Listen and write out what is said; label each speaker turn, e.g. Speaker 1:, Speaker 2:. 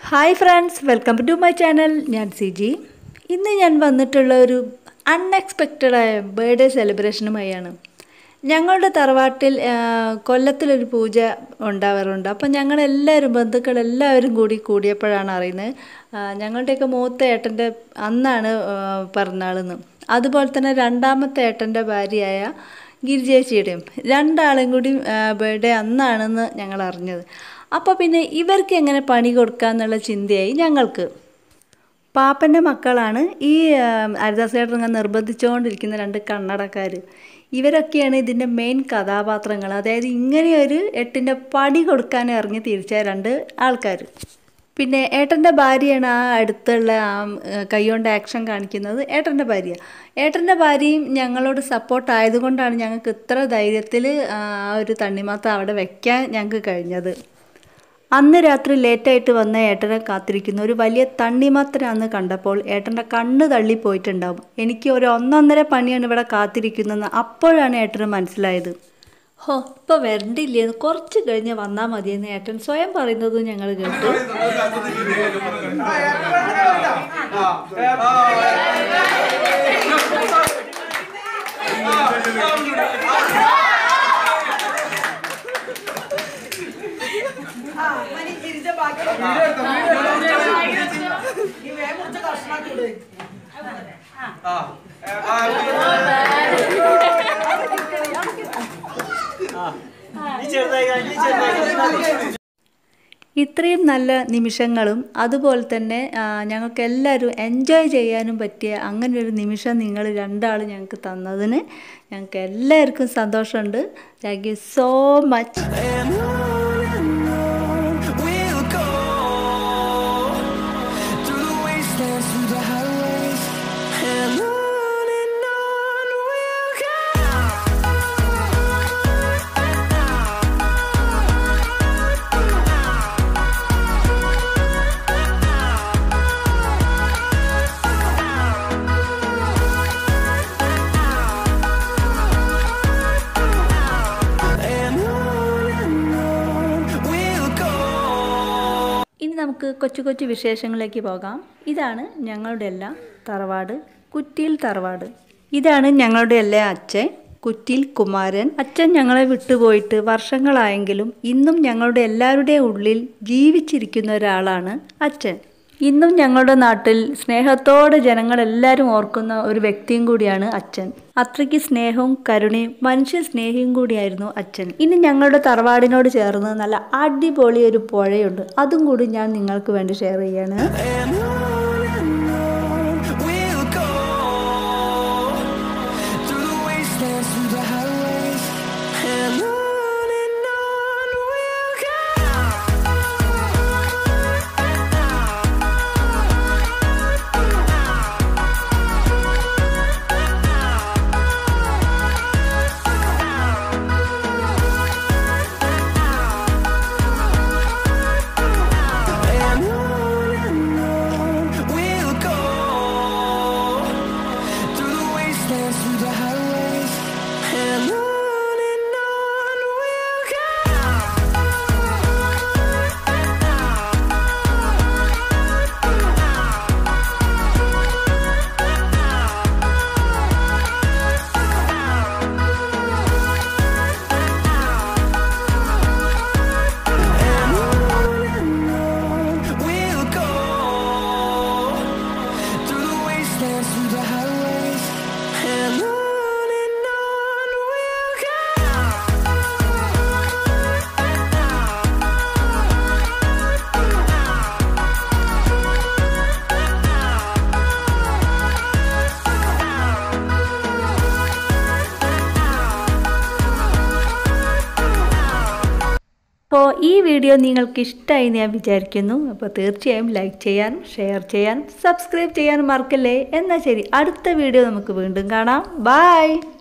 Speaker 1: Hi friends welcome to my channel ഞാൻ സിജി ഇന്ന് ഞാൻ വന്നിട്ടുള്ള ഒരു അൺഎക്സ്പെക്റ്റഡായ ബർത്ത്ഡേ സെലിബ്രേഷനുമായാണ് ഞങ്ങളുടെ തറവാട്ടിൽ ആ, കൊല്ലത്തിലൊരു പൂജ ഉണ്ടാവാറുണ്ട് അപ്പം ഞങ്ങളെല്ലാവരും ബന്ധുക്കളെല്ലാവരും കൂടി കൂടിയപ്പോഴാണ് അറിയുന്നത് ആ, ഞങ്ങളുടെയൊക്കെ മൂത്ത ഏട്ടൻ്റെ അന്നാണ് ആ, പിറന്നാളെന്ന് അതുപോലെ തന്നെ രണ്ടാമത്തെ ഏട്ടൻ്റെ ഭാര്യയായ ഗിരിജേച്ചിയുടെയും രണ്ടാളും കൂടി ബർത്ത്ഡേ അന്നാണെന്ന് ഞങ്ങൾ അറിഞ്ഞത് അപ്പോൾ പിന്നെ ഇവർക്ക് എങ്ങനെ പണി കൊടുക്കാന്നുള്ള ചിന്തയായി ഞങ്ങൾക്ക് പാപ്പൻ്റെ മക്കളാണ് ഈ ഹരിദാസേട്ടൻ ഇങ്ങനെ നിർബന്ധിച്ചുകൊണ്ടിരിക്കുന്ന രണ്ട് കണ്ണടക്കാർ ഇവരൊക്കെയാണ് ഇതിൻ്റെ മെയിൻ കഥാപാത്രങ്ങൾ അതായത് ഇങ്ങനെയൊരു എട്ടിൻ്റെ പണി കൊടുക്കാൻ ഇറങ്ങി തിരിച്ച രണ്ട് ആൾക്കാർ പിന്നെ ഏട്ടൻ്റെ ഭാര്യയാണ് ആ അടുത്തുള്ള ആ ഏഹ്, കൈകൊണ്ട് ആക്ഷൻ കാണിക്കുന്നത് ഏട്ടൻ്റെ ഭാര്യ ഏട്ടൻ്റെ ഭാര്യയും ഞങ്ങളോട് സപ്പോർട്ട് ആയതുകൊണ്ടാണ് ഞങ്ങൾക്ക് ഇത്ര ധൈര്യത്തിൽ ആ ഒരു തണ്ണിമാത്ത അവിടെ വെക്കാൻ ഞങ്ങൾക്ക് കഴിഞ്ഞത് അന്ന് രാത്രി ലേറ്റായിട്ട് വന്ന ഏട്ടനെ കാത്തിരിക്കുന്ന ഒരു വലിയ തണ്ണിമാത്ര അന്ന് കണ്ടപ്പോൾ ഏട്ടൻ്റെ കണ്ണ് തള്ളിപ്പോയിട്ടുണ്ടാവും എനിക്ക് ഒരു ഒന്നൊന്നര പണിയാണ് ഇവിടെ കാത്തിരിക്കുന്നതെന്ന് അപ്പോഴാണ് ഏട്ടന് മനസ്സിലായത് ഹോ ഇപ്പോൾ വരണ്ടില്ലേന്ന് കുറച്ച് കഴിഞ്ഞ് വന്നാൽ മതിയെന്ന് ഏട്ടൻ സ്വയം പറയുന്നതും ഞങ്ങൾ കേട്ടു ഇത്രയും നല്ല നിമിഷങ്ങളും അതുപോലെ തന്നെ ആ, ഞങ്ങൾക്ക് എല്ലാവരും എൻജോയ് ചെയ്യാനും പറ്റിയ അങ്ങനെ ഒരു നിമിഷം നിങ്ങൾ രണ്ടാൾ ഞങ്ങൾക്ക് തന്നതിന് ഞങ്ങൾക്ക് എല്ലാവർക്കും സന്തോഷമുണ്ട് thank you so much
Speaker 2: And on and on we'll go through the wastelands, through the highways, and on and on we'll go. And on and on we'll go.
Speaker 1: ഇനി നമുക്ക് കൊച്ചു കൊച്ചു വിശേഷങ്ങളിലേക്ക് പോകാം ഇതാണ് ഞങ്ങളുടെ എല്ലാം തറവാട് കുറ്റിയിൽ തറവാട് ഇതാണ് ഞങ്ങളുടെ എല്ലാ അച്ഛൻ കുറ്റിയിൽ കുമാരൻ അച്ഛൻ ഞങ്ങളെ വിട്ടുപോയിട്ട് വർഷങ്ങളായെങ്കിലും ഇന്നും ഞങ്ങളുടെ എല്ലാവരുടെയും ഉള്ളിൽ ജീവിച്ചിരിക്കുന്ന ഒരാളാണ് അച്ഛൻ ഇന്നും ഞങ്ങളുടെ നാട്ടിൽ സ്നേഹത്തോടെ ജനങ്ങളെല്ലാവരും ഓർക്കുന്ന ഒരു വ്യക്തിയും കൂടിയാണ് അച്ഛൻ അത്രയ്ക്ക് സ്നേഹവും കരുണയും മനുഷ്യ സ്നേഹിയും കൂടിയായിരുന്നു അച്ഛൻ ഇനി ഞങ്ങളുടെ തറവാടിനോട് ചേർന്ന് നല്ല അടിപൊളി ഒരു പുഴയുണ്ട് അതും കൂടി ഞാൻ നിങ്ങൾക്ക് വേണ്ടി ഷെയർ ചെയ്യാണ്
Speaker 2: And on and on we'll go through the wastelands, through the highways, and on and on we'll go. And on and on we'll go through the wastelands, through the highways, and on and on we'll And on and on we'll go through the wastelands, through the highways, and on and on we'll
Speaker 1: അപ്പോൾ ഈ video നിങ്ങൾക്ക് ഇഷ്ടമായി എന്ന് ഞാൻ വിചാരിക്കുന്നു അപ്പോൾ തീർച്ചയായും like ചെയ്യാനും ഷെയർ ചെയ്യാനും സബ്സ്ക്രൈബ് ചെയ്യാനും മറക്കല്ലേ എന്നാൽ ശരി അടുത്ത വീഡിയോ നമുക്ക് വീണ്ടും കാണാം ബായ്